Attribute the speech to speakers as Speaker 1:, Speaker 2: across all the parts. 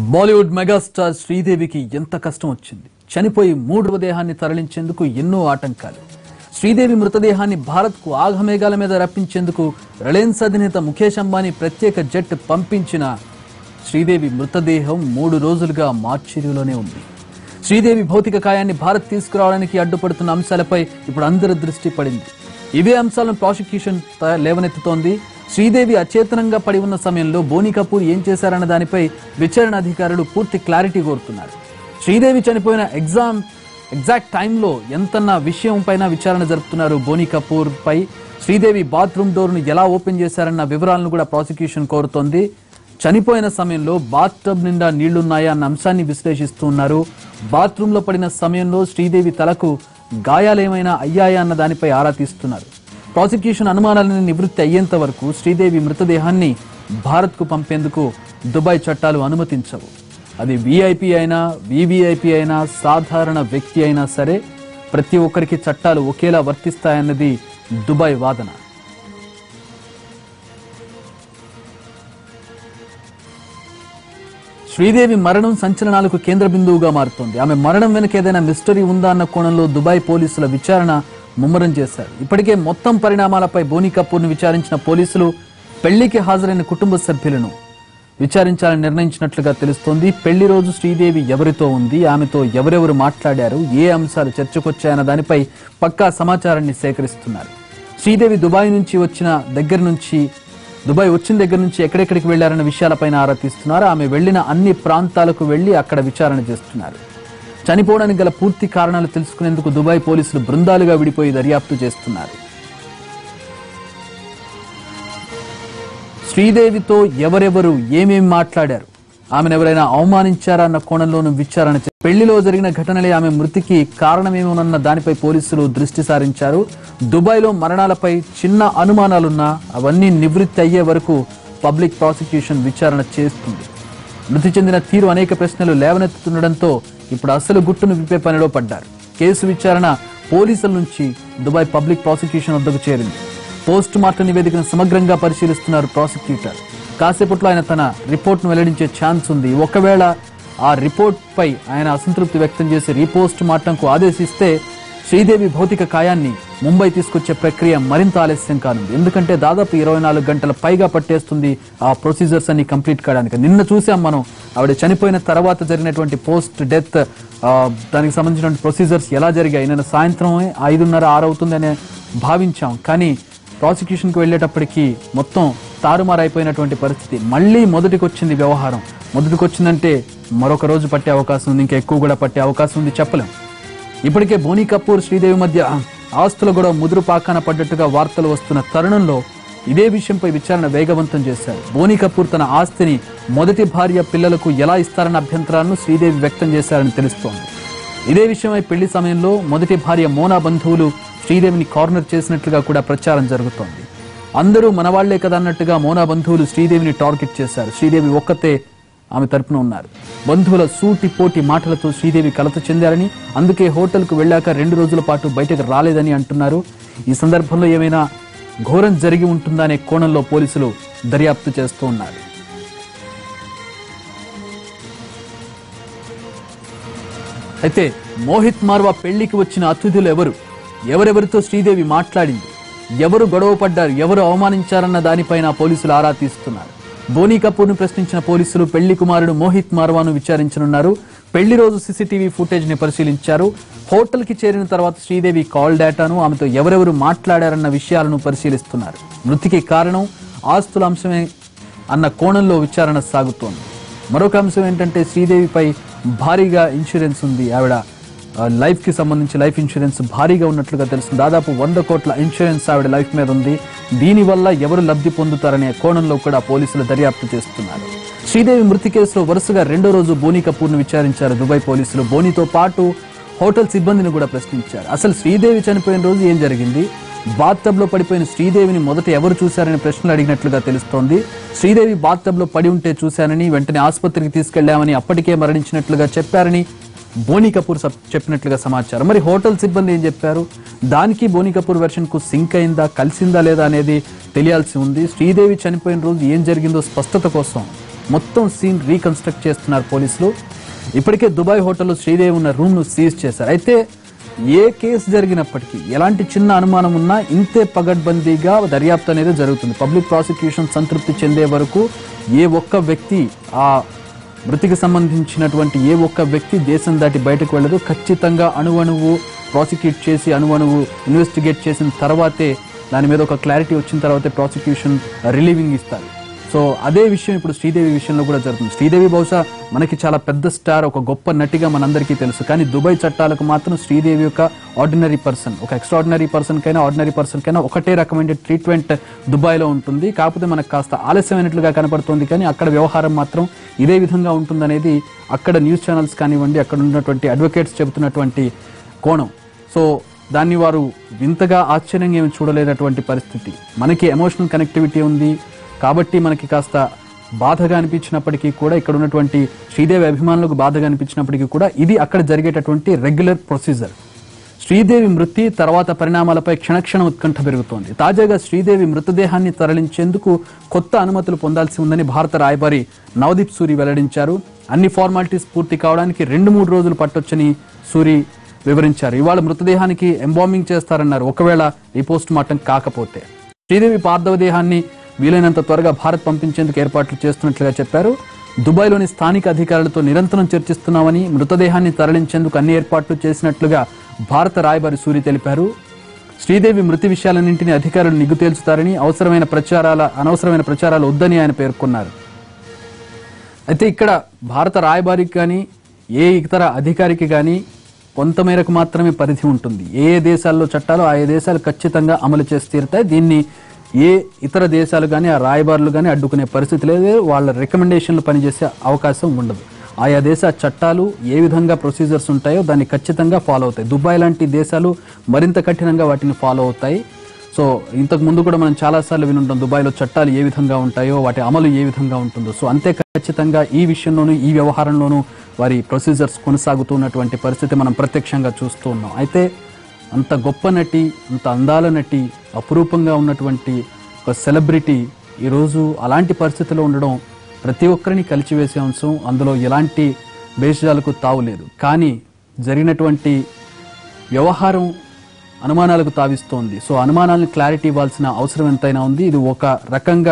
Speaker 1: Bollywood megastar శ్రీదేవికి ఎంత కష్టం వచ్చింది చనిపోయి మూడవ దేహాన్ని తరలించేందుకు ఎన్నో ఆటంకాలు శ్రీదేవి మృతదేహాన్ని భారత్కు ఆఘమేఘాల మీద రప్పించేందుకు రిలయన్స్ అధినేత ముఖేష్ అంబానీ ప్రత్యేక జెట్ పంపించిన శ్రీదేవి మృతదేహం మూడు రోజులుగా మార్చిరిలోనే ఉంది శ్రీదేవి భౌతిక కాయాన్ని భారత్ తీసుకురావడానికి అడ్డుపడుతున్న అంశాలపై ఇప్పుడు అందరి దృష్టి పడింది ఇవే అంశాలను ప్రాసిక్యూషన్ త- లేవనెత్తుతోంది శ్రీదేవి అచేతనంగా పడి ఉన్న సమయంలో బోని కపూర్ ఏం చేశారన్న దానిపై విచారణ అధికారులు పూర్తి క్లారిటీ కోరుతున్నారు శ్రీదేవి చనిపోయిన ఎగ్జామ్ ఎగ్జాక్ట్ టైంలో ఎంతన్న విషయం పైన విచారణ జరుపుతున్నారు బోని కపూర్ పై శ్రీదేవి బాత్రూమ్ డోర్ను ఎలా ఓపెన్ చేశారన్న వివరాలను కూడా ప్రాసిక్యూషన్ కోరుతోంది చనిపోయిన సమయంలో బాత్ టబ్ నిండా నీళ్లున్నాయా అన్న అంశాన్ని విశ్లేషిస్తూ ఉన్నారు బాత్రూమ్ లో పడిన సమయంలో శ్రీదేవి తలకు గాయాలేమైనా అయ్యాయా అన్న దానిపై ఆరా తీస్తున్నారు ప్రాసిక్యూషన్ అనుమానాలను నివృత్తి అయ్యేంత వరకు శ్రీదేవి మృతదేహాన్ని భారత్కు పంపేందుకు దుబాయ్ చట్టాలు అనుమతించవు అది విఐపి అయినా వివిఐపి అయినా సాధారణ వ్యక్తి అయినా సరే ప్రతి ఒక్కరికి చట్టాలు ఒకేలా వర్తిస్తాయన్నది దుబాయ్ వాదన శ్రీదేవి మరణం సంచలనాలకు కేంద్ర బిందువుగా మారుతోంది ఆమె మరణం వెనుక ఏదైనా మిస్టరీ ఉందా అన్న కోణంలో దుబాయ్ పోలీసుల విచారణ ముమ్మరం చేశారు ఇప్పటికే మొత్తం పరిణామాలపై బోని కపూర్ను విచారించిన పోలీసులు పెళ్లికి హాజరైన కుటుంబ సభ్యులను విచారించాలని నిర్ణయించినట్లుగా తెలుస్తోంది పెళ్లి రోజు శ్రీదేవి ఎవరితో ఉంది ఆమెతో ఎవరెవరు మాట్లాడారు ఏ అంశాలు చర్చకొచ్చాయన్న దానిపై పక్కా సమాచారాన్ని సేకరిస్తున్నారు శ్రీదేవి దుబాయ్ నుంచి వచ్చిన దగ్గర నుంచి దుబాయ్ వచ్చిన దగ్గర నుంచి ఎక్కడెక్కడికి వెళ్లారన్న విషయాలపైన ఆరా తీస్తున్నారు ఆమె వెళ్లిన అన్ని ప్రాంతాలకు వెళ్లి అక్కడ విచారణ చేస్తున్నారు చనిపోవడానికి గల పూర్తి కారణాలు తెలుసుకునేందుకు దుబాయ్ పోలీసులు బృందాలుగా విడిపోయి దర్యాప్తు చేస్తున్నారు శ్రీదేవితో ఎవరెవరు ఏమేం మాట్లాడారు ఆమెను ఎవరైనా అవమానించారా అన్న కోణంలోనూ విచారణ చే- పెళ్లిలో జరిగిన ఘటనలే ఆమె మృతికి కారణమేమోనన్న దానిపై పోలీసులు దృష్టి సారించారు దుబాయ్లో మరణాలపై చిన్న అనుమానాలున్నా అవన్నీ నివృత్తి అయ్యే వరకు పబ్లిక్ ప్రాసిక్యూషన్ విచారణ చేస్తుంది మృతి చెందిన తీరు అనేక ప్రశ్నలు లేవనెత్తుతుండటంతో ఇప్పుడు అసలు గుట్టును విప్పే పనిలో పడ్డారు కేసు విచారణ పోలీసుల నుంచి దుబాయ్ పబ్లిక్ ప్రాసిక్యూషన్ వద్దకు చేరింది పోస్ట్ మార్టం నివేదికను సమగ్రంగా పరిశీలిస్తున్నారు ప్రాసిక్యూటర్ కాసేపట్లో ఆయన తన రిపోర్ట్ను వెల్లడించే ఛాన్స్ ఉంది ఒకవేళ ఆ రిపోర్ట్ పై ఆయన అసంతృప్తి వ్యక్తం చేసి రీపోస్ట్ మార్టంకు ఆదేశిస్తే శ్రీదేవి భౌతిక కాయాన్ని ముంబై తీసుకొచ్చే ప్రక్రియ మరింత ఆలస్యం కానుంది ఎందుకంటే దాదాపు ఇరవై నాలుగు గంటల పైగా పట్టేస్తుంది ఆ ప్రొసీజర్స్ అన్ని కంప్లీట్ కావడానికి నిన్న చూసాం మనం ఆవిడ చనిపోయిన తర్వాత జరిగినటువంటి పోస్ట్ డెత్ దానికి సంబంధించిన ప్రొసీజర్స్ ఎలా జరిగాయి నిన్న సాయంత్రం ఐదున్నర ఆరు అవుతుందనే భావించాం కానీ ప్రాసిక్యూషన్కి వెళ్ళేటప్పటికి మొత్తం తారుమారైపోయినటువంటి పరిస్థితి మళ్ళీ మొదటికి వచ్చింది వ్యవహారం మొదటికి వచ్చిందంటే మరొక రోజు పట్టే అవకాశం ఉంది ఇంకా ఎక్కువ కూడా పట్టే అవకాశం ఉంది చెప్పలేం ఇప్పటికే బోని కపూర్ శ్రీదేవి మధ్య ఆస్తుల గొడవ ముదురు పాకాన పడ్డట్టుగా వార్తలు వస్తున్న తరుణంలో ఇదే విషయంపై విచారణ వేగవంతం చేశారు బోని కపూర్ తన ఆస్తిని మొదటి భార్య పిల్లలకు ఎలా ఇస్తారన్న అభ్యంతరాలను శ్రీదేవి వ్యక్తం చేశారని తెలుస్తోంది ఇదే విషయమై పెళ్లి సమయంలో మొదటి భార్య మోనా బంధువులు శ్రీదేవిని కార్నర్ చేసినట్లుగా కూడా ప్రచారం జరుగుతోంది అందరూ మనవాళ్లే కదా అన్నట్టుగా మోనా బంధువులు శ్రీదేవిని టార్గెట్ చేశారు శ్రీదేవి ఒక్కతే ఆమె తరపున ఉన్నారు బంధువుల సూటి పోటి మాటలతో శ్రీదేవి కలత చెందారని అందుకే హోటల్కు వెళ్ళాక రెండు రోజుల పాటు బయటకు రాలేదని అంటున్నారు ఈ సందర్భంలో ఏమైనా ఘోరం జరిగి ఉంటుందా అనే కోణంలో పోలీసులు దర్యాప్తు చేస్తూ ఉన్నారు అయితే మోహిత్ మార్వా పెళ్లికి వచ్చిన అతిథులు ఎవరు ఎవరెవరితో శ్రీదేవి మాట్లాడింది ఎవరు గొడవ పడ్డారు ఎవరు అవమానించారన్న దానిపైన పోలీసులు ఆరా తీస్తున్నారు బోనీ కపూర్ను ప్రశ్నించిన పోలీసులు పెళ్లి కుమారుడు మోహిత్ మార్వాను విచారించనున్నారు పెళ్లి రోజు సీసీటీవీ ఫుటేజ్ ని పరిశీలించారు హోటల్ కి చేరిన తర్వాత శ్రీదేవి కాల్ డేటాను ఆమెతో ఎవరెవరు మాట్లాడారన్న విషయాలను పరిశీలిస్తున్నారు మృతికి కారణం ఆస్తుల అంశమే అన్న కోణంలో విచారణ సాగుతోంది మరొక అంశం ఏంటంటే శ్రీదేవిపై భారీగా ఇన్సూరెన్స్ ఉంది ఆవిడ ఆ, లైఫ్ కి సంబంధించి లైఫ్ ఇన్సూరెన్స్ భారీగా ఉన్నట్లుగా తెలుస్తుంది దాదాపు వంద కోట్ల ఇన్సూరెన్స్ ఆవిడ లైఫ్ మీద ఉంది దీనివల్ల ఎవరు లబ్ధి పొందుతారనే కోణంలో కూడా పోలీసులు దర్యాప్తు చేస్తున్నారు శ్రీదేవి మృతి కేసులో వరుసగా రెండో రోజు బోని కపూర్ను విచారించారు దుబాయ్ పోలీసులు బోనీతో పాటు హోటల్ సిబ్బందిని కూడా ప్రశ్నించారు అసలు శ్రీదేవి చనిపోయిన రోజు ఏం జరిగింది బాత్తబ్ లో పడిపోయిన శ్రీదేవిని మొదట ఎవరు చూశారని ప్రశ్నలు అడిగినట్లుగా తెలుస్తోంది శ్రీదేవి బాత్తబ్ లో పడి ఉంటే చూశానని వెంటనే ఆసుపత్రికి తీసుకెళ్లామని అప్పటికే మరణించినట్లుగా చెప్పారని బోనీ కపూర్ సప్- చెప్పినట్లుగా సమాచారం మరి హోటల్ సిబ్బంది ఏం చెప్పారు దానికి బోనీ కపూర్ వెర్షన్ కు సింక్ అయిందా కలిసిందా లేదా అనేది తెలియాల్సి ఉంది శ్రీదేవి చనిపోయిన రోజు ఏం జరిగిందో స్పష్టత కోసం మొత్తం సీన్ రీకన్స్ట్రక్ట్ చేస్తున్నారు పోలీసులు ఇప్పటికే దుబాయ్ హోటల్లో శ్రీదేవి ఉన్న రూమ్ ను సీజ్ చేశారు అయితే ఏ కేసు జరిగినప్పటికీ ఎలాంటి చిన్న అనుమానం ఉన్నా ఇంతే పగడ్బందీగా దర్యాప్తు అనేది జరుగుతుంది పబ్లిక్ ప్రాసిక్యూషన్ సంతృప్తి చెందే వరకు ఏ ఒక్క వ్యక్తి ఆ మృతికి సంబంధించినటువంటి ఏ ఒక్క వ్యక్తి దేశం దాటి బయటకు వెళ్ళదు ఖచ్చితంగా అణువణువు ప్రాసిక్యూట్ చేసి అణువణువు ఇన్వెస్టిగేట్ చేసిన తర్వాతే దాని మీద ఒక క్లారిటీ వచ్చిన తర్వాతే ప్రాసిక్యూషన్ రిలీవింగ్ ఇస్తారు సో అదే విషయం ఇప్పుడు శ్రీదేవి విషయంలో కూడా జరుగుతుంది శ్రీదేవి బహుశా మనకి చాలా పెద్ద స్టార్ ఒక గొప్ప నటిగా మనందరికీ తెలుసు కానీ దుబాయ్ చట్టాలకు మాత్రం శ్రీదేవి యొక్క ఆర్డినరీ పర్సన్ ఒక ఎక్స్ట్రాడినరీ పర్సన్ కైనా ఆర్డినరీ పర్సన్ కైనా ఒకటే రకమైన ట్రీట్మెంట్ దుబాయ్లో ఉంటుంది కాకపోతే మనకు కాస్త ఆలస్యమైనట్లుగా కనపడుతుంది కానీ అక్కడ వ్యవహారం మాత్రం ఇదే విధంగా ఉంటుందనేది అక్కడ న్యూస్ ఛానల్స్ కానివ్వండి అక్కడ ఉన్నటువంటి అడ్వకేట్స్ చెబుతున్నటువంటి కోణం సో దాన్ని వారు వింతగా ఆశ్చర్యంగా ఏమి చూడలేనటువంటి పరిస్థితి మనకి ఎమోషనల్ కనెక్టివిటీ ఉంది కాబట్టి మనకి కాస్త బాధగా అనిపించినప్పటికీ కూడా ఇక్కడ ఉన్నటువంటి శ్రీదేవి అభిమానులకు బాధగా అనిపించినప్పటికీ కూడా ఇది అక్కడ జరిగేటటువంటి రెగ్యులర్ ప్రొసీజర్ శ్రీదేవి మృతి తర్వాత పరిణామాలపై క్షణక్షణ ఉత్కంఠ పెరుగుతోంది తాజాగా శ్రీదేవి మృతదేహాన్ని తరలించేందుకు కొత్త అనుమతులు పొందాల్సి ఉందని భారత రాయబారి నవదీప్ సూరి వెల్లడించారు అన్ని ఫార్మాలిటీస్ పూర్తి కావడానికి రెండు మూడు రోజులు పట్టొచ్చని సూరి వివరించారు ఇవాళ మృతదేహానికి ఎంబాంబింగ్ చేస్తారన్నారు ఒకవేళ ఈ పోస్ట్ మార్టం కాకపోతే శ్రీదేవి పార్థవ దేహాన్ని వీలైనంత త్వరగా భారత్ పంపించేందుకు ఏర్పాట్లు చేస్తున్నట్లుగా చెప్పారు దుబాయ్లోని స్థానిక అధికారులతో నిరంతరం చర్చిస్తున్నామని మృతదేహాన్ని తరలించేందుకు అన్ని ఏర్పాట్లు చేసినట్లుగా భారత రాయబారి సూరి తెలిపారు శ్రీదేవి మృతి విషయాలన్నింటినీ అధికారులు నిగ్గు తేల్చుతారని అవసరమైన ప్రచారాల అనవసరమైన ప్రచారాలు వద్దని ఆయన పేర్కొన్నారు అయితే ఇక్కడ భారత రాయబారికి కానీ ఏ ఇతర అధికారికి కానీ కొంతమేరకు మాత్రమే పరిధి ఉంటుంది ఏ ఏ దేశాల్లో చట్టాలు ఆయా దేశాలు ఖచ్చితంగా అమలు చేసి తీరుతాయి దీన్ని ఏ ఇతర దేశాలు కానీ ఆ రాయబారులు కానీ అడ్డుకునే పరిస్థితి లేదు వాళ్ళ రికమెండేషన్లు పనిచేసే అవకాశం ఉండదు ఆయా దేశ చట్టాలు ఏ విధంగా ప్రొసీజర్స్ ఉంటాయో దాన్ని ఖచ్చితంగా ఫాలో అవుతాయి దుబాయ్ లాంటి దేశాలు మరింత కఠినంగా వాటిని ఫాలో అవుతాయి సో ఇంతకు ముందు కూడా మనం చాలాసార్లు వినుంటాం దుబాయ్లో చట్టాలు ఏ విధంగా ఉంటాయో వాటి అమలు ఏ విధంగా ఉంటుందో సో అంతే ఖచ్చితంగా ఈ విషయంలోనూ ఈ వ్యవహారంలోనూ వారి ప్రొసీజర్స్ కొనసాగుతున్నటువంటి పరిస్థితి మనం ప్రత్యక్షంగా చూస్తూ ఉన్నాం అయితే అంత గొప్ప నటి అంత అందాల నటి అపురూపంగా ఉన్నటువంటి ఒక సెలబ్రిటీ ఈరోజు అలాంటి పరిస్థితిలో ఉండడం ప్రతి ఒక్కరిని కలిచివేసే అంశం అందులో ఎలాంటి భేషజాలకు తావులేదు కానీ జరిగినటువంటి వ్యవహారం అనుమానాలకు తావిస్తోంది సో అనుమానాలను క్లారిటీ ఇవ్వాల్సిన అవసరం ఎంతైనా ఉంది ఇది ఒక రకంగా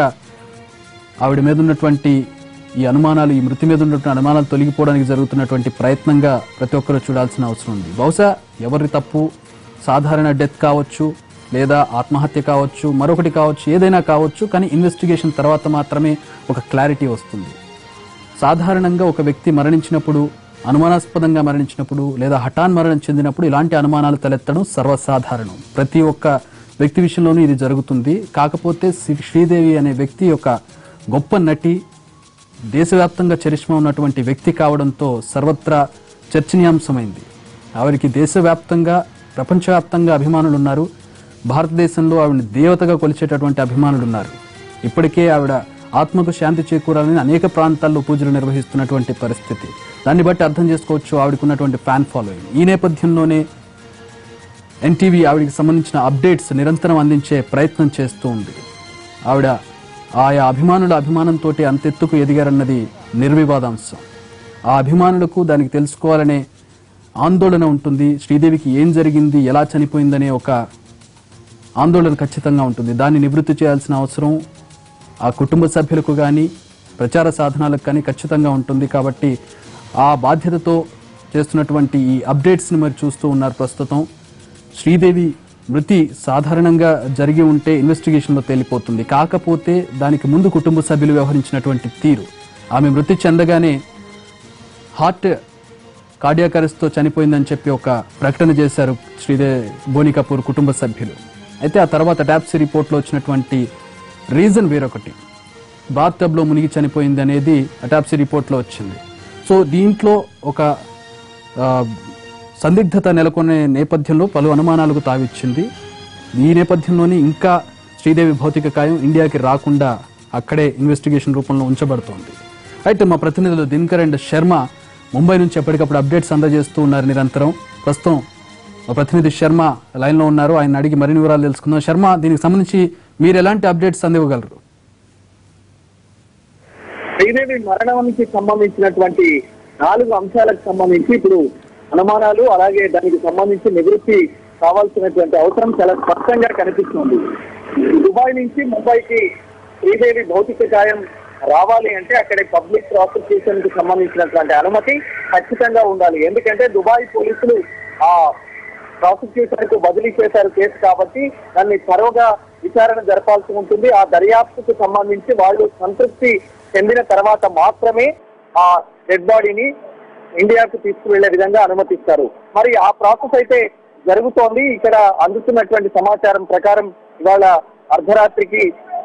Speaker 1: ఆవిడ మీద ఉన్నటువంటి ఈ అనుమానాలు ఈ మృతి మీద ఉన్నటువంటి అనుమానాలు తొలగిపోవడానికి జరుగుతున్నటువంటి ప్రయత్నంగా ప్రతి ఒక్కరూ చూడాల్సిన అవసరం ఉంది బహుశా ఎవరి తప్పు సాధారణ డెత్ కావచ్చు లేదా ఆత్మహత్య కావచ్చు మరొకటి కావచ్చు ఏదైనా కావచ్చు కానీ ఇన్వెస్టిగేషన్ తర్వాత మాత్రమే ఒక క్లారిటీ వస్తుంది సాధారణంగా ఒక వ్యక్తి మరణించినప్పుడు అనుమానాస్పదంగా మరణించినప్పుడు లేదా హఠాన్ మరణం చెందినప్పుడు ఇలాంటి అనుమానాలు తలెత్తడం సర్వసాధారణం ప్రతి ఒక్క వ్యక్తి విషయంలోనూ ఇది జరుగుతుంది కాకపోతే శ్రీ- శ్రీదేవి అనే వ్యక్తి యొక్క గొప్ప నటి దేశవ్యాప్తంగా చరిష్మా ఉన్నటువంటి వ్యక్తి కావడంతో సర్వత్రా చర్చనీయాంశమైంది ఆవిడకి దేశవ్యాప్తంగా ప్రపంచవ్యాప్తంగా అభిమానులు ఉన్నారు భారతదేశంలో ఆవిడని దేవతగా కొలిచేటటువంటి అభిమానులు ఉన్నారు ఇప్పటికే ఆవిడ ఆత్మకు శాంతి చేకూరాలని అనేక ప్రాంతాల్లో పూజలు నిర్వహిస్తున్నటువంటి పరిస్థితి దాన్ని బట్టి అర్థం చేసుకోవచ్చు ఆవిడకున్నటువంటి ఫ్యాన్ ఫాలోయింగ్ ఈ నేపథ్యంలోనే ఎన్టీవీ ఆవిడకి సంబంధించిన అప్డేట్స్ నిరంతరం అందించే ప్రయత్నం చేస్తూ ఉంది ఆవిడ ఆయా అభిమానుల అభిమానంతో అంతెత్తుకు ఎదిగారన్నది నిర్వివాదాంశం ఆ అభిమానులకు దానికి తెలుసుకోవాలనే ఆందోళన ఉంటుంది శ్రీదేవికి ఏం జరిగింది ఎలా చనిపోయిందనే ఒక ఆందోళన ఖచ్చితంగా ఉంటుంది దాన్ని నివృత్తి చేయాల్సిన అవసరం ఆ కుటుంబ సభ్యులకు కానీ ప్రచార సాధనాలకు కానీ ఖచ్చితంగా ఉంటుంది కాబట్టి ఆ బాధ్యతతో చేస్తున్నటువంటి ఈ అప్డేట్స్ని మరి చూస్తూ ఉన్నారు ప్రస్తుతం శ్రీదేవి మృతి సాధారణంగా జరిగి ఉంటే ఇన్వెస్టిగేషన్లో తేలిపోతుంది కాకపోతే దానికి ముందు కుటుంబ సభ్యులు వ్యవహరించినటువంటి తీరు ఆమె మృతి చెందగానే హార్ట్ కార్డియాక్ అరెస్ట్తో చనిపోయిందని చెప్పి ఒక ప్రకటన చేశారు శ్రీదేవి బోని కపూర్ కుటుంబ సభ్యులు అయితే ఆ తర్వాత టాప్సీ రిపోర్ట్లో వచ్చినటువంటి రీజన్ వేరొకటి బాత్ టబ్లో మునిగి చనిపోయింది అనేది అటాప్సీ రిపోర్ట్లో వచ్చింది సో దీంట్లో ఒక ఆ, సందిగ్ధత నెలకొనే నేపథ్యంలో పలు అనుమానాలకు తావిచ్చింది ఈ నేపథ్యంలోనే ఇంకా శ్రీదేవి భౌతిక కాయం ఇండియాకి రాకుండా అక్కడే ఇన్వెస్టిగేషన్ రూపంలో ఉంచబడుతోంది అయితే మా ప్రతినిధులు దినకర్ అండ్ శర్మ ముంబై నుంచి ఎప్పటికప్పుడు అప్డేట్స్ అందజేస్తూ ఉన్నారు నిరంతరం ప్రస్తుతం మా ప్రతినిధి శర్మ లైన్లో ఉన్నారు ఆయన అడిగి మరిన్ని వివరాలు తెలుసుకుందాం శర్మ దీనికి సంబంధించి మీరు ఎలాంటి అప్డేట్స్ అందివ్వగలరు
Speaker 2: శ్రీదేవి మరణానికి సంబంధించినటువంటి నాలుగు అంశాలకు సంబంధించి ఇప్పుడు అనుమానాలు అలాగే దానికి సంబంధించి నివృత్తి కావాల్సినటువంటి అవసరం చాలా స్పష్టంగా కనిపిస్తుంది దుబాయ్ నుంచి ముంబైకి శ్రీదేవి భౌతిక కాయం రావాలి అంటే అక్కడ పబ్లిక్ ప్రాసిక్యూషన్ కి సంబంధించినటువంటి అనుమతి ఖచ్చితంగా ఉండాలి ఎందుకంటే దుబాయ్ పోలీసులు ఆ ప్రాసిక్యూషన్ కు బదిలీ చేశారు కేసు కాబట్టి దాన్ని త్వరగా విచారణ జరపాల్సి ఉంటుంది ఆ దర్యాప్తుకు సంబంధించి వాళ్ళు సంతృప్తి చెందిన తర్వాత మాత్రమే ఆ డెడ్ బాడీని ఇండియాకు తీసుకువెళ్లే విధంగా అనుమతిస్తారు మరి ఆ ప్రాసెస్ అయితే జరుగుతోంది ఇక్కడ అందుతున్నటువంటి సమాచారం ప్రకారం ఇవాళ అర్ధరాత్రికి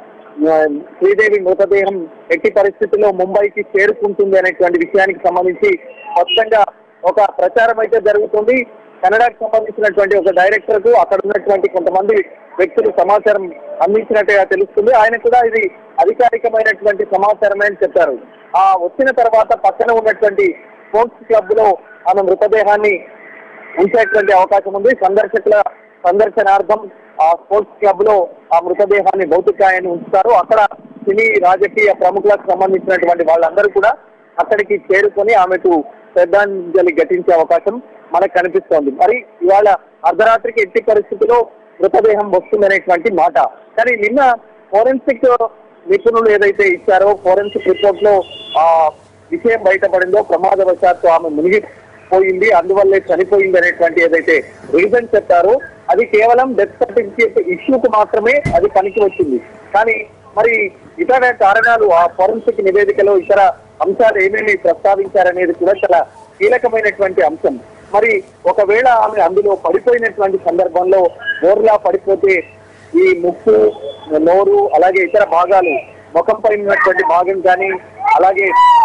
Speaker 2: ఆ, శ్రీదేవి మృతదేహం ఎట్టి పరిస్థితుల్లో ముంబైకి చేరుకుంటుంది అనేటువంటి విషయానికి సంబంధించి స్పష్టంగా ఒక ప్రచారం అయితే జరుగుతుంది కన్నడకు సంబంధించినటువంటి ఒక డైరెక్టర్ కు అక్కడ ఉన్నటువంటి కొంతమంది వ్యక్తులు సమాచారం అందించినట్టుగా తెలుస్తుంది ఆయన కూడా ఇది అధికారికమైనటువంటి సమాచారమే అని చెప్పారు ఆ వచ్చిన తర్వాత పక్కన ఉన్నటువంటి స్పోర్ట్స్ క్లబ్ లో ఆమె మృతదేహాన్ని ఉంచేటువంటి అవకాశం ఉంది సందర్శకుల సందర్శనార్థం ఆ స్పోర్ట్స్ క్లబ్ లో ఆ మృతదేహాన్ని భౌతికాయాన్ని ఉంచుతారు అక్కడ సినీ రాజకీయ ప్రముఖులకు సంబంధించినటువంటి వాళ్ళందరూ కూడా అక్కడికి చేరుకొని ఆమెకు శ్రద్ధాంజలి ఘటించే అవకాశం మనకు కనిపిస్తోంది మరి ఇవాళ అర్ధరాత్రికి ఎట్టి పరిస్థితిలో మృతదేహం వస్తుందనేటువంటి మాట కానీ నిన్న ఫోరెన్సిక్ నిపుణులు ఏదైతే ఇచ్చారో ఫోరెన్సిక్ రిపోర్ట్ లో ఆ విషయం బయటపడిందో ప్రమాదవశాత్తు ఆమె మునిగిపోయింది అందువల్లే చనిపోయింది అనేటువంటి ఏదైతే రీజన్ చెప్పారో అది కేవలం డెత్ సర్టిఫికేట్ ఇష్యూకు మాత్రమే అది పనికి వచ్చింది కానీ మరి ఇతర కారణాలు ఆ ఫోరెన్సిక్ నివేదికలో ఇతర అంశాలు ఏమేమి ప్రస్తావించారనేది కూడా చాలా కీలకమైనటువంటి అంశం మరి ఒకవేళ ఆమె అందులో పడిపోయినటువంటి సందర్భంలో బోర్లా పడిపోతే ఈ ముక్కు నోరు అలాగే ఇతర భాగాలు ముఖం పైన ఉన్నటువంటి భాగం కానీ అలాగే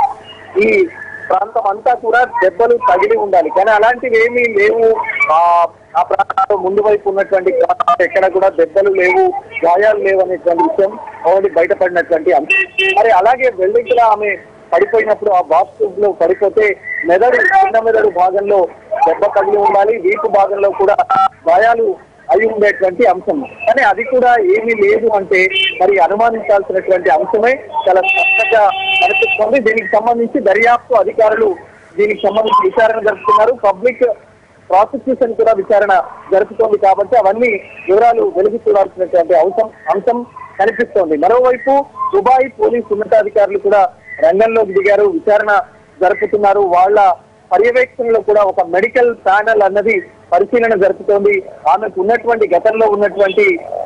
Speaker 2: ఈ ప్రాంతం అంతా కూడా దెబ్బలు తగిలి ఉండాలి కానీ అలాంటివి ఏమీ లేవు ఆ ఆ ప్రాంతంలో ముందు వైపు ఉన్నటువంటి ప్రాంతాలు ఎక్కడ కూడా దెబ్బలు లేవు గాయాలు లేవు అనేటువంటి విషయం ఒకటి బయటపడినటువంటి అంశం మరి అలాగే వెల్లింగ్లో ఆమె పడిపోయినప్పుడు ఆ బాత్రూమ్ లో పడిపోతే మెదడు చిన్న మెదడు భాగంలో దెబ్బ తగిలి ఉండాలి వీపు భాగంలో కూడా గాయాలు అయి ఉండేటువంటి అంశం కానీ అది కూడా ఏమీ లేదు అంటే మరి అనుమానించాల్సినటువంటి అంశమే చాలా స్పష్టంగా కనిపిస్తుంది దీనికి సంబంధించి దర్యాప్తు అధికారులు దీనికి సంబంధించి విచారణ జరుపుతున్నారు పబ్లిక్ ప్రాసిక్యూషన్ కూడా విచారణ జరుపుతోంది కాబట్టి అవన్నీ వివరాలు వెలుగు చూడాల్సినటువంటి అంశం అంశం కనిపిస్తోంది మరోవైపు దుబాయ్ పోలీస్ ఉన్నతాధికారులు కూడా రంగంలోకి దిగారు విచారణ జరుపుతున్నారు వాళ్ళ పర్యవేక్షణలో కూడా ఒక మెడికల్ ప్యానల్ అన్నది పరిశీలన జరుపుతోంది ఆమెకు ఉన్నటువంటి గతంలో ఉన్నటువంటి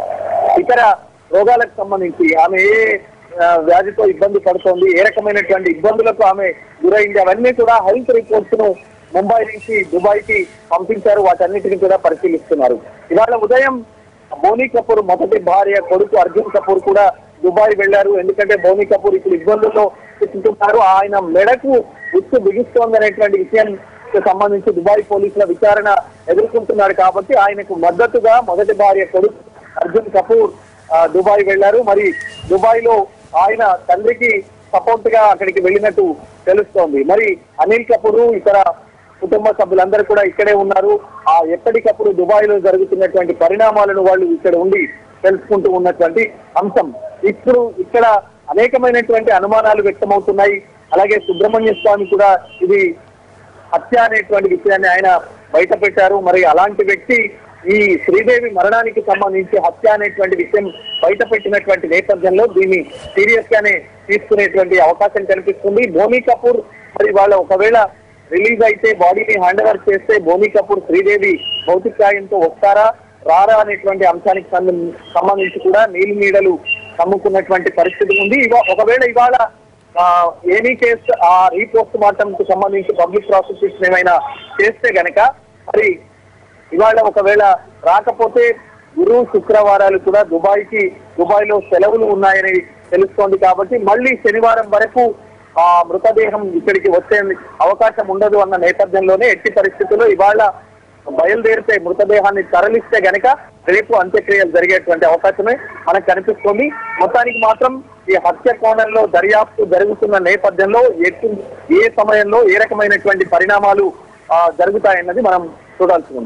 Speaker 2: ఇతర రోగాలకు సంబంధించి ఆమె ఏ ఆ, వ్యాధితో ఇబ్బంది పడుతోంది ఏ రకమైనటువంటి ఇబ్బందులకు ఆమె గురైంది అవన్నీ కూడా హెల్త్ రిపోర్ట్స్ ను ముంబై నుంచి దుబాయ్ కి పంపించారు వాటన్నిటిని కూడా పరిశీలిస్తున్నారు ఇవాళ ఉదయం బోనీ కపూర్ మొదటి భార్య కొడుకు అర్జున్ కపూర్ కూడా దుబాయ్ వెళ్లారు ఎందుకంటే బోనీ కపూర్ ఇప్పుడు ఇబ్బందుల్లో చిక్కుతున్నారు ఆయన మెడకు ఉచ్చు బిగిస్తోంది అనేటువంటి విషయానికి సంబంధించి దుబాయ్ పోలీసుల విచారణ ఎదుర్కొంటున్నాడు కాబట్టి ఆయనకు మద్దతుగా మొదటి భార్య కొడుకు అర్జున్ కపూర్ ఆ, దుబాయ్ వెళ్లారు మరి దుబాయ్ లో ఆయన తండ్రికి సపోర్ట్ గా అక్కడికి వెళ్ళినట్టు తెలుస్తోంది మరి అనిల్ కపూర్ ఇతర కుటుంబ సభ్యులందరూ కూడా ఇక్కడే ఉన్నారు ఆ ఎప్పటికప్పుడు దుబాయ్ లో జరుగుతున్నటువంటి పరిణామాలను వాళ్ళు ఇక్కడ ఉండి తెలుసుకుంటూ ఉన్నటువంటి అంశం ఇప్పుడు ఇక్కడ అనేకమైనటువంటి అనుమానాలు వ్యక్తమవుతున్నాయి అలాగే సుబ్రహ్మణ్య స్వామి కూడా ఇది హత్య అనేటువంటి విషయాన్ని ఆయన బయట పెట్టారు మరి అలాంటి వ్యక్తి ఈ శ్రీదేవి మరణానికి సంబంధించి హత్య అనేటువంటి విషయం బయట పెట్టినటువంటి నేపథ్యంలో దీన్ని సీరియస్ గానే తీసుకునేటువంటి అవకాశం కనిపిస్తుంది బోనీ కపూర్ మరి వాళ్ళ ఒకవేళ రిలీజ్ అయితే బాడీని హ్యాండ్ ఓవర్ చేస్తే బోనీ కపూర్ శ్రీదేవి భౌతిక గాయంతో వస్తారా రారా అనేటువంటి అంశానికి సంబంధం- సంబంధించి కూడా నీలి నీడలు కమ్ముకున్నటువంటి పరిస్థితి ఉంది ఇవా ఒకవేళ ఇవాళ ఆ, ఏమీ కేసు ఆ రీపోస్ట్ మార్టం కు సంబంధించి పబ్లిక్ ప్రాసిక్యూషన్ ఏమైనా చేస్తే గనక మరి ఇవాళ ఒకవేళ రాకపోతే గురు శుక్రవారాలు కూడా దుబాయ్ కి దుబాయ్ లో సెలవులు ఉన్నాయని తెలుస్తోంది కాబట్టి మళ్ళీ శనివారం వరకు ఆ మృతదేహం ఇక్కడికి వచ్చే అవకాశం ఉండదు అన్న నేపథ్యంలోనే ఎట్టి పరిస్థితుల్లో ఇవాళ బయలుదేరితే మృతదేహాన్ని తరలిస్తే గనక రేపు అంత్యక్రియలు జరిగేటువంటి అవకాశమే మనకు కనిపిస్తుంది మొత్తానికి మాత్రం ఈ హత్య కోణంలో దర్యాప్తు జరుగుతున్న నేపథ్యంలో ఎటు ఏ సమయంలో ఏ రకమైనటువంటి పరిణామాలు ఆ, జరుగుతాయన్నది మనం చూడాల్సి ఉంది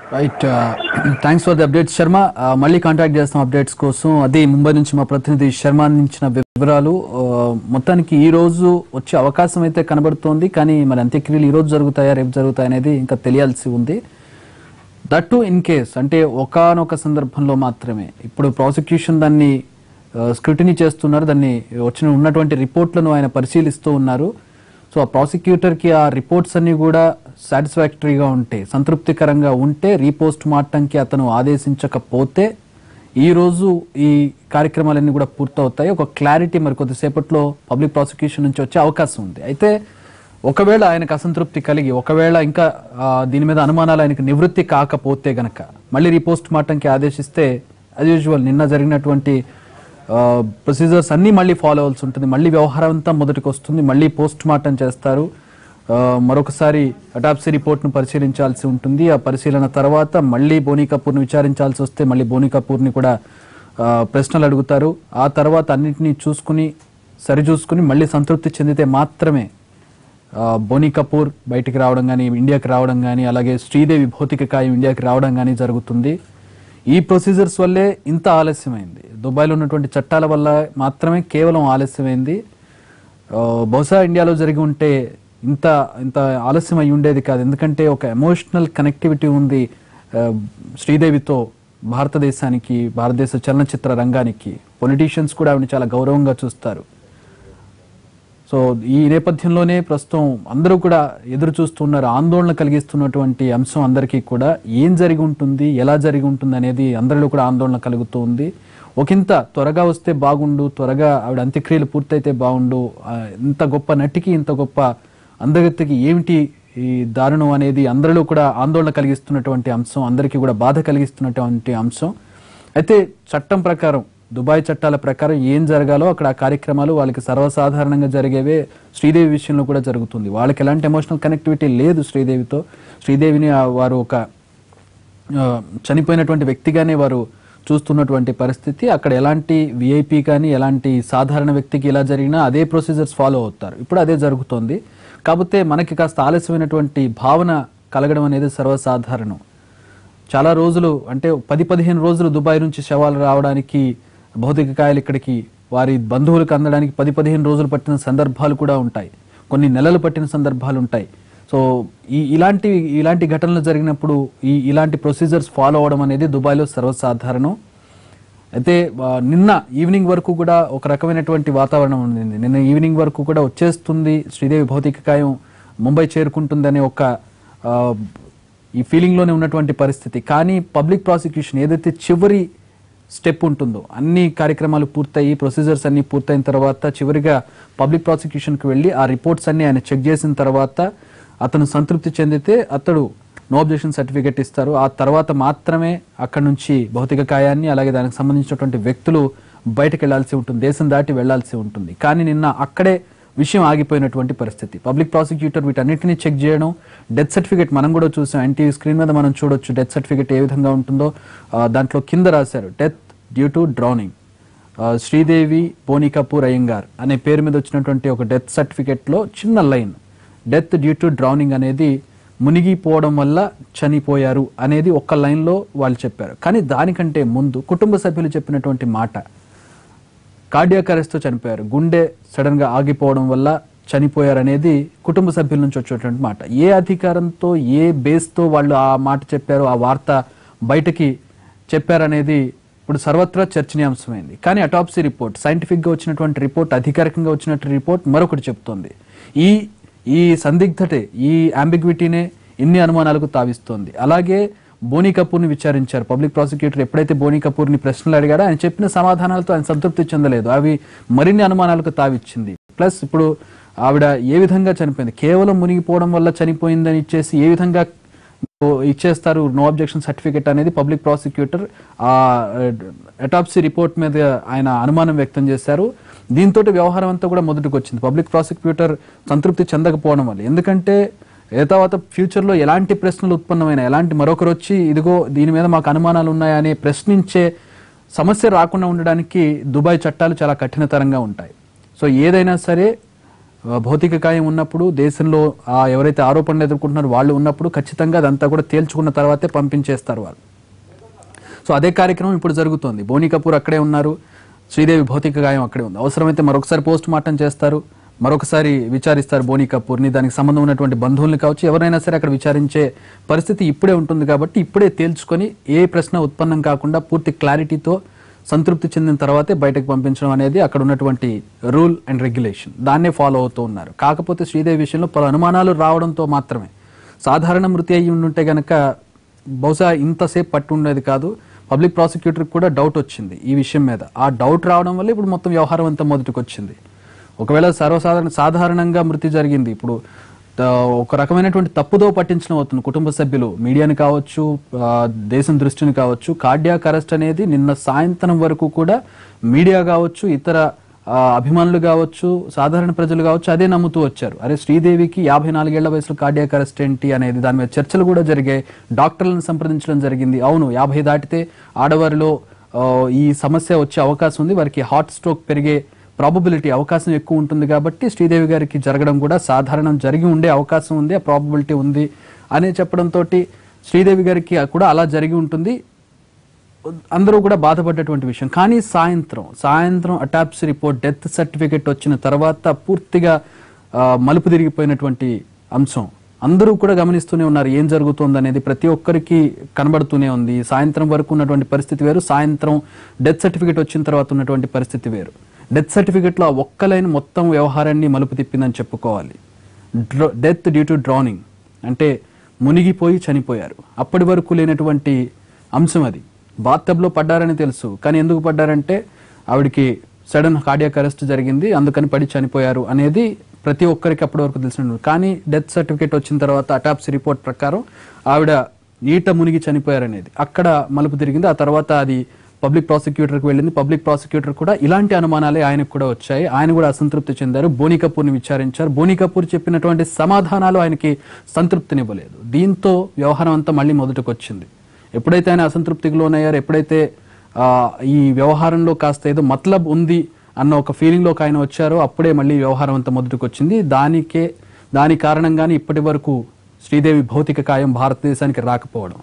Speaker 1: right thanks for the updates Sharma Uh, మళ్ళీ కాంటాక్ట్ చేస్తాం అప్డేట్స్ కోసం అదే ముంబై నుంచి మా ప్రతినిధి శర్మ అందించిన వివరాలు Uh, మొత్తానికి ఈ రోజు వచ్చే అవకాశం అయితే కనబడుతోంది కానీ మరి అంత్యక్రియలు ఈ రోజు జరుగుతాయా రేపు జరుగుతాయా అనేది ఇంకా తెలియాల్సి ఉంది దట్ టు ఇన్ కేస్ అంటే ఒకానొక సందర్భంలో మాత్రమే ఇప్పుడు ప్రాసిక్యూషన్ దాన్ని స్క్రూటినీ చేస్తున్నారు దాన్ని వచ్చిన ఉన్నటువంటి రిపోర్ట్లను ఆయన పరిశీలిస్తూ ఉన్నారు సో ఆ ప్రాసిక్యూటర్కి ఆ రిపోర్ట్స్ అన్ని కూడా సాటిస్ఫాక్టరీగా ఉంటే సంతృప్తికరంగా ఉంటే రీపోస్ట్ మార్టంకి అతను ఆదేశించకపోతే ఈ రోజు ఈ కార్యక్రమాలన్నీ కూడా పూర్తవుతాయి ఒక క్లారిటీ మరి కొద్దిసేపట్లో పబ్లిక్ ప్రాసిక్యూషన్ నుంచి వచ్చే అవకాశం ఉంది అయితే ఒకవేళ ఆయనకు అసంతృప్తి కలిగి ఒకవేళ ఇంకా ఆ, దీని మీద అనుమానాలు ఆయనకు నివృత్తి కాకపోతే గనక మళ్ళీ రీపోస్ట్ మార్టంకి ఆదేశిస్తే యాజ్ యూజువల్ నిన్న జరిగినటువంటి ప్రొసీజర్స్ అన్నీ మళ్ళీ ఫాలో అవ్వాల్సి ఉంటుంది మళ్ళీ వ్యవహారం అంతా మొదటికి వస్తుంది మళ్ళీ పోస్ట్ మార్టం చేస్తారు ఆ, మరొకసారి అటాప్సీ రిపోర్ట్ను పరిశీలించాల్సి ఉంటుంది ఆ పరిశీలన తర్వాత మళ్ళీ బోనీ కపూర్ని విచారించాల్సి వస్తే మళ్ళీ బోనీ కపూర్ని కూడా ఆ, ప్రశ్నలు అడుగుతారు ఆ తర్వాత అన్నింటినీ చూసుకుని సరిచూసుకుని మళ్ళీ సంతృప్తి చెందితే మాత్రమే ఆ, బోనీ కపూర్ బయటికి రావడం కానీ ఇండియాకి రావడం కానీ అలాగే శ్రీదేవి భౌతిక కాయం ఇండియాకి రావడం కానీ జరుగుతుంది ఈ ప్రొసీజర్స్ వల్లే ఇంత ఆలస్యమైంది దుబాయ్లో ఉన్నటువంటి చట్టాల వల్ల మాత్రమే కేవలం ఆలస్యమైంది ఆ, బహుశా ఇండియాలో జరిగి ఉంటే ఇంత ఇంత ఆలస్యం అయి ఉండేది కాదు ఎందుకంటే ఒక ఎమోషనల్ కనెక్టివిటీ ఉంది ఆ, శ్రీదేవితో భారతదేశానికి భారతదేశ చలనచిత్ర రంగానికి పొలిటీషియన్స్ కూడా ఆవిడని చాలా గౌరవంగా చూస్తారు సో ఈ నేపథ్యంలోనే ప్రస్తుతం అందరూ కూడా ఎదురు చూస్తున్నారు ఆందోళన కలిగిస్తున్నటువంటి అంశం అందరికీ కూడా ఏం జరిగి ఉంటుంది ఎలా జరిగి ఉంటుంది అనేది అందరిలో కూడా ఆందోళన కలుగుతూ ఉంది ఒకంత త్వరగా వస్తే బాగుండు త్వరగా ఆవిడ అంత్యక్రియలు పూర్తయితే బాగుండు ఆ, ఇంత గొప్ప నటికి ఇంత గొప్ప అందగత్తికి ఏమిటి ఈ దారుణం అనేది అందరిలో కూడా ఆందోళన కలిగిస్తున్నటువంటి అంశం అందరికీ కూడా బాధ కలిగిస్తున్నటువంటి అంశం అయితే చట్టం ప్రకారం దుబాయ్ చట్టాల ప్రకారం ఏం జరగాలో అక్కడ ఆ కార్యక్రమాలు వాళ్ళకి సర్వసాధారణంగా జరిగేవే శ్రీదేవి విషయంలో కూడా జరుగుతుంది వాళ్ళకి ఎలాంటి ఎమోషనల్ కనెక్టివిటీ లేదు శ్రీదేవితో శ్రీదేవిని ఆ వారు ఒక ఆ, చనిపోయినటువంటి వ్యక్తిగానే వారు చూస్తున్నటువంటి పరిస్థితి అక్కడ ఎలాంటి విఐపి కానీ ఎలాంటి సాధారణ వ్యక్తికి ఇలా జరిగినా అదే ప్రొసీజర్స్ ఫాలో అవుతారు ఇప్పుడు అదే జరుగుతోంది కాకపోతే మనకి కాస్త ఆలస్యమైనటువంటి భావన కలగడం అనేది సర్వసాధారణం చాలా రోజులు అంటే పది పదిహేను రోజులు దుబాయ్ నుంచి శవాలు రావడానికి భౌతిక కాయలు ఇక్కడికి వారి బంధువులకు అందడానికి పది పదిహేను రోజులు పట్టిన సందర్భాలు కూడా ఉంటాయి కొన్ని నెలలు పట్టిన సందర్భాలు ఉంటాయి సో ఈ ఇలాంటి ఇలాంటి ఘటనలు జరిగినప్పుడు ఈ ఇలాంటి ప్రొసీజర్స్ ఫాలో అవడం అనేది దుబాయ్లో సర్వసాధారణం అయితే ఆ, నిన్న ఈవినింగ్ వరకు కూడా ఒక రకమైనటువంటి వాతావరణం ఉండింది నిన్న ఈవినింగ్ వరకు కూడా వచ్చేస్తుంది శ్రీదేవి భౌతిక కాయం ముంబై చేరుకుంటుందనే ఒక ఆ, ఈ ఫీలింగ్లోనే ఉన్నటువంటి పరిస్థితి కానీ పబ్లిక్ ప్రాసిక్యూషన్ ఏదైతే చివరి స్టెప్ ఉంటుందో అన్ని కార్యక్రమాలు పూర్తయి ప్రొసీజర్స్ అన్ని పూర్తయిన తర్వాత చివరిగా పబ్లిక్ ప్రాసిక్యూషన్కి వెళ్ళి ఆ రిపోర్ట్స్ అన్ని ఆయన చెక్ చేసిన తర్వాత అతను సంతృప్తి చెందితే అతడు నో అబ్జెక్షన్ సర్టిఫికేట్ ఇస్తారు ఆ తర్వాత మాత్రమే అక్కడ నుంచి భౌతిక కాయాన్ని అలాగే దానికి సంబంధించినటువంటి వ్యక్తులు బయటకు వెళ్లాల్సి ఉంటుంది దేశం దాటి వెళ్లాల్సి ఉంటుంది కానీ నిన్న అక్కడే విషయం ఆగిపోయినటువంటి పరిస్థితి పబ్లిక్ ప్రాసిక్యూటర్ వీటన్నిటిని చెక్ చేయడం డెత్ సర్టిఫికేట్ మనం కూడా చూసాం ఎన్టీవీ స్క్రీన్ మీద మనం చూడొచ్చు డెత్ సర్టిఫికేట్ ఏ విధంగా ఉంటుందో ఆ, దాంట్లో కింద రాశారు death due to drowning Sridevi Boney Kapoor Iyengar అనే పేరు మీద వచ్చినటువంటి ఒక డెత్ సర్టిఫికేట్లో చిన్న line death due to drowning అనేది మునిగిపోవడం వల్ల చనిపోయారు అనేది ఒక్క లైన్లో వాళ్ళు చెప్పారు కానీ దానికంటే ముందు కుటుంబ సభ్యులు చెప్పినటువంటి మాట కార్డియాక్ అరెస్ట్తో చనిపోయారు గుండె సడన్ గా ఆగిపోవడం వల్ల చనిపోయారు అనేది కుటుంబ సభ్యుల నుంచి వచ్చేటువంటి మాట ఏ అధికారంతో ఏ బేస్తో వాళ్ళు ఆ మాట చెప్పారు ఆ వార్త బయటకి చెప్పారనేది ఇప్పుడు సర్వత్రా చర్చనీయాంశమైంది కానీ అటాప్సీ రిపోర్ట్ సైంటిఫిక్ గా వచ్చినటువంటి రిపోర్ట్ అధికారికంగా వచ్చినటువంటి రిపోర్ట్ మరొకటి చెప్తోంది ఈ ఈ సందిగ్ధతే ఈ అంబిగ్విటీనే ఇన్ని అనుమానాలకు తావిస్తోంది అలాగే బోనీ కపూర్ని విచారించారు పబ్లిక్ ప్రాసిక్యూటర్ ఎప్పుడైతే బోనీ కపూర్ని ప్రశ్నలు అడిగారో ఆయన చెప్పిన సమాధానాలతో ఆయన సంతృప్తి చెందలేదు అవి మరిన్ని అనుమానాలకు తావిచ్చింది ప్లస్ ఇప్పుడు ఆవిడ ఏ విధంగా చనిపోయింది కేవలం మునిగిపోవడం వల్ల చనిపోయిందని ఇచ్చేసి ఏ విధంగా ఇచ్చేస్తారు నో అబ్జెక్షన్ సర్టిఫికేట్ అనేది పబ్లిక్ ప్రాసిక్యూటర్ ఆ అటాప్సీ రిపోర్ట్ మీద ఆయన అనుమానం వ్యక్తం చేశారు దీంతో వ్యవహారం అంతా కూడా మొదటికి వచ్చింది పబ్లిక్ ప్రాసిక్యూటర్ సంతృప్తి చెందకపోవడం వల్ల ఎందుకంటే ఏ తర్వాత ఫ్యూచర్లో ఎలాంటి ప్రశ్నలు ఉత్పన్నమైన ఎలాంటి మరొకరు వచ్చి ఇదిగో దీని మీద మాకు అనుమానాలు ఉన్నాయని ప్రశ్నించే సమస్య రాకుండా ఉండడానికి దుబాయ్ చట్టాలు చాలా కఠినతరంగా ఉంటాయి సో ఏదైనా సరే ఆ, భౌతిక గాయం ఉన్నప్పుడు దేశంలో ఆ ఎవరైతే ఆరోపణలు ఎదుర్కొంటున్నారో వాళ్ళు ఉన్నప్పుడు ఖచ్చితంగా అదంతా కూడా తేల్చుకున్న తర్వాతే పంపించేస్తారు వాళ్ళు సో అదే కార్యక్రమం ఇప్పుడు జరుగుతోంది బోని కపూర్ అక్కడే ఉన్నారు శ్రీదేవి భౌతిక గాయం అక్కడే ఉంది అవసరమైతే మరొకసారి పోస్ట్ మార్టం చేస్తారు మరొకసారి విచారిస్తారు బోని కపూర్ని దానికి సంబంధం ఉన్నటువంటి బంధువుల్ని కావచ్చు ఎవరైనా సరే అక్కడ విచారించే పరిస్థితి ఇప్పుడే ఉంటుంది కాబట్టి ఇప్పుడే తేల్చుకొని ఏ ప్రశ్న ఉత్పన్నం కాకుండా పూర్తి క్లారిటీతో సంతృప్తి చెందిన తర్వాతే బయటకు పంపించడం అనేది అక్కడ ఉన్నటువంటి రూల్ అండ్ రెగ్యులేషన్ దాన్నే ఫాలో అవుతూ ఉన్నారు కాకపోతే శ్రీదేవి విషయంలో పలు అనుమానాలు రావడంతో మాత్రమే సాధారణ మృతి అయ్యి ఉంటే గనక బహుశా ఇంతసేపు పట్టు ఉండేది కాదు పబ్లిక్ ప్రాసిక్యూటర్కి కూడా డౌట్ వచ్చింది ఈ విషయం మీద ఆ డౌట్ రావడం వల్ల ఇప్పుడు మొత్తం వ్యవహారం అంతా మొదటికి వచ్చింది ఒకవేళ సర్వసాధారణ సాధారణంగా మృతి జరిగింది ఇప్పుడు త- ఒక రకమైనటువంటి తప్పుదో పట్టించడం అవుతుంది కుటుంబ సభ్యులు మీడియాని కావచ్చు ఆ, దేశం దృష్టిని కావచ్చు కార్డియాక్ అరెస్ట్ అనేది నిన్న సాయంత్రం వరకు కూడా మీడియా కావచ్చు ఇతర ఆ, అభిమానులు కావచ్చు సాధారణ ప్రజలు కావచ్చు అదే నమ్ముతూ వచ్చారు అరే శ్రీదేవికి యాభై నాలుగేళ్ల వయసులో కార్డియాక్ అరెస్ట్ ఏంటి అనేది దాని మీద చర్చలు కూడా జరిగాయి డాక్టర్లను సంప్రదించడం జరిగింది అవును యాభై దాటితే ఆడవారిలో ఆ, ఈ సమస్య వచ్చే అవకాశం ఉంది వారికి హార్ట్ స్ట్రోక్ పెరిగే ప్రాబబిలిటీ అవకాశం ఎక్కువ ఉంటుంది కాబట్టి శ్రీదేవి గారికి జరగడం కూడా సాధారణం జరిగి ఉండే అవకాశం ఉంది ఆ ప్రాబబిలిటీ ఉంది అని చెప్పడంతో శ్రీదేవి గారికి కూడా అలా జరిగి ఉంటుంది అందరూ కూడా బాధపడ్డటువంటి విషయం కానీ సాయంత్రం సాయంత్రం అటాప్సీ రిపోర్ట్ డెత్ సర్టిఫికెట్ వచ్చిన తర్వాత పూర్తిగా ఆ, మలుపు తిరిగిపోయినటువంటి అంశం అందరూ కూడా గమనిస్తూనే ఉన్నారు ఏం జరుగుతోంది అనేది ప్రతి ఒక్కరికి కనబడుతూనే ఉంది సాయంత్రం వరకు ఉన్నటువంటి పరిస్థితి వేరు సాయంత్రం డెత్ సర్టిఫికెట్ వచ్చిన తర్వాత ఉన్నటువంటి పరిస్థితి వేరు డెత్ సర్టిఫికెట్లో ఆ ఒక్క లైన్ మొత్తం వ్యవహారాన్ని మలుపు తిప్పిందని చెప్పుకోవాలి డెత్ డ్యూ టు డ్రానింగ్ అంటే మునిగిపోయి చనిపోయారు అప్పటి వరకు లేనటువంటి అంశం అది బాత్టబ్లో పడ్డారని తెలుసు కానీ ఎందుకు పడ్డారంటే ఆవిడకి సడన్ కార్డియాక్ అరెస్ట్ జరిగింది అందుకని పడి చనిపోయారు అనేది ప్రతి ఒక్కరికి అప్పటి వరకు తెలిసిన కానీ డెత్ సర్టిఫికేట్ వచ్చిన తర్వాత అటాప్సీ రిపోర్ట్ ప్రకారం ఆవిడ ఈట మునిగి చనిపోయారనేది అక్కడ మలుపు తిరిగింది ఆ తర్వాత అది పబ్లిక్ ప్రాసిక్యూటర్కి వెళ్ళింది పబ్లిక్ ప్రాసిక్యూటర్ కూడా ఇలాంటి అనుమానాలే ఆయనకు కూడా వచ్చాయి ఆయన కూడా అసంతృప్తి చెందారు బోని కపూర్ని విచారించారు బోని కపూర్ చెప్పినటువంటి సమాధానాలు ఆయనకి సంతృప్తినివ్వలేదు దీంతో వ్యవహారం అంతా మళ్ళీ మొదటికి వచ్చింది ఎప్పుడైతే ఆయన అసంతృప్తికి లోనయ్యారు ఎప్పుడైతే ఆ, ఈ వ్యవహారంలో కాస్త ఏదో మతలబ్ ఉంది అన్న ఒక ఫీలింగ్లోకి ఆయన వచ్చారో అప్పుడే మళ్ళీ వ్యవహారం అంతా మొదటికి వచ్చింది దానికే దాని కారణంగానే ఇప్పటి వరకు శ్రీదేవి భౌతిక కాయం భారతదేశానికి రాకపోవడం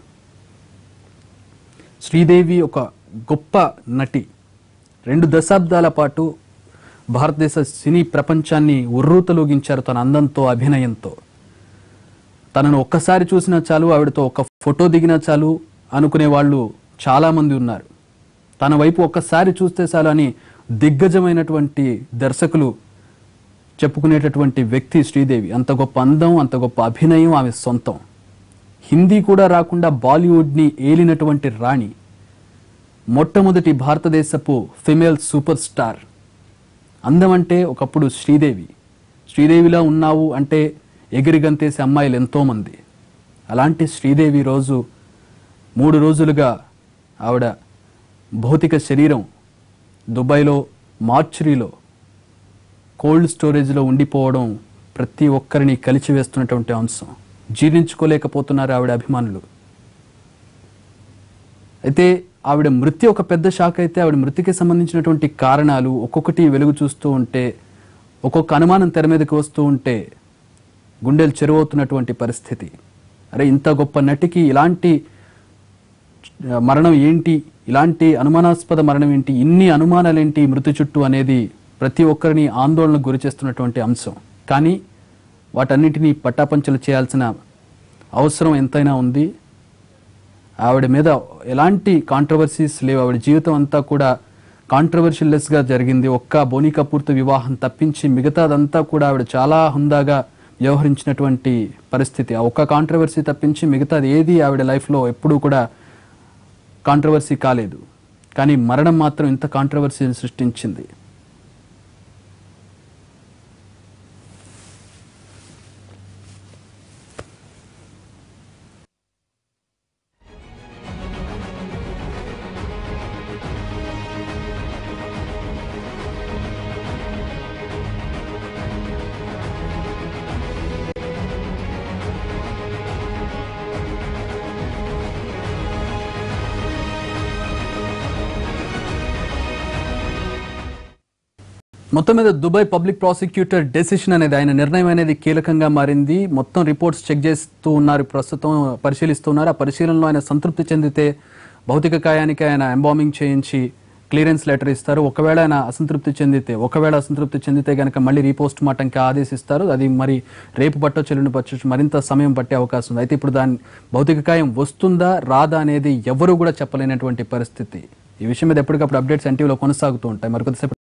Speaker 1: శ్రీదేవి ఒక గొప్ప నటి రెండు దశాబ్దాల పాటు భారతదేశ సినీ ప్రపంచాన్ని ఉర్రూతలూగించారు తన అందంతో అభినయంతో తనను ఒక్కసారి చూసినా చాలు ఆవిడతో ఒక ఫోటో దిగినా చాలు అనుకునే వాళ్ళు చాలా మంది ఉన్నారు తన వైపు ఒక్కసారి చూస్తే చాలు అని దిగ్గజమైనటువంటి దర్శకులు చెప్పుకునేటటువంటి వ్యక్తి శ్రీదేవి అంత గొప్ప అందం అంత గొప్ప అభినయం ఆమె సొంతం హిందీ కూడా రాకుండా బాలీవుడ్ని ఏలినటువంటి రాణి మొట్టమొదటి భారతదేశపు ఫిమేల్ సూపర్ స్టార్ అందం అంటే ఒకప్పుడు శ్రీదేవి శ్రీదేవిలా ఉన్నావు అంటే ఎగిరి గంతేసే అమ్మాయిలు ఎంతోమంది అలాంటి శ్రీదేవి రోజు మూడు రోజులుగా ఆవిడ భౌతిక శరీరం దుబాయ్లో మార్చురీలో కోల్డ్ స్టోరేజ్లో ఉండిపోవడం ప్రతి ఒక్కరిని కలిచివేస్తున్నటువంటి అంశం జీర్ణించుకోలేకపోతున్నారు ఆవిడ అభిమానులు అయితే ఆవిడ మృతి ఒక పెద్ద షాక్ అయితే ఆవిడ మృతికి సంబంధించినటువంటి కారణాలు ఒక్కొక్కటి వెలుగు చూస్తూ ఉంటే ఒక్కొక్క అనుమానం తెర మీదకి వస్తూ ఉంటే గుండెలు చెరువవుతున్నటువంటి పరిస్థితి అరే ఇంత గొప్ప నటికి ఇలాంటి ఆ, మరణం ఏంటి ఇలాంటి అనుమానాస్పద మరణం ఏంటి ఇన్ని అనుమానాలేంటి ఈ మృతి చుట్టూ అనేది ప్రతి ఒక్కరిని ఆందోళనకు గురి చేస్తున్నటువంటి అంశం కానీ వాటన్నిటినీ పట్టాపంచలు చేయాల్సిన అవసరం ఎంతైనా ఉంది ఆవిడ మీద ఎలాంటి కాంట్రవర్సీస్ లేవు ఆవిడ జీవితం అంతా కూడా కాంట్రవర్షియల్లెస్గా జరిగింది ఒక్క బోని కపూర్తో వివాహం తప్పించి మిగతాదంతా కూడా ఆవిడ చాలా హుందాగా వ్యవహరించినటువంటి పరిస్థితి ఆ ఒక్క కాంట్రవర్సీ తప్పించి మిగతాది ఏది ఆవిడ లైఫ్లో ఎప్పుడూ కూడా కాంట్రవర్సీ కాలేదు కానీ మరణం మాత్రం ఇంత కాంట్రవర్సీని సృష్టించింది మొత్తం మీద దుబాయ్ పబ్లిక్ ప్రాసిక్యూటర్ డెసిషన్ అనేది ఆయన నిర్ణయం అనేది కీలకంగా మారింది మొత్తం రిపోర్ట్స్ చెక్ చేస్తూ ఉన్నారు ప్రస్తుతం పరిశీలిస్తున్నారు ఆ పరిశీలనలో ఆయన సంతృప్తి చెందితే భౌతిక కాయానికి ఆయన ఎంబామింగ్ చేయించి క్లియరెన్స్ లెటర్ ఇస్తారు ఒకవేళ ఆయన అసంతృప్తి చెందితే ఒకవేళ అసంతృప్తి చెందితే కనుక మళ్ళీ రీపోస్ట్ మార్టంకి ఆదేశిస్తారు అది మరి రేపు పట్టో చెల్లుండి పట్టొచ్చు మరింత సమయం పట్టే అవకాశం ఉంది అయితే ఇప్పుడు దాని భౌతిక కాయం వస్తుందా రాదా అనేది ఎవరు కూడా చెప్పలేనటువంటి పరిస్థితి ఈ విషయం మీద ఎప్పటికప్పుడు అప్డేట్స్ ఎన్టీవీలో కొనసాగుతూ ఉంటాయి మరికొద్దిసేపు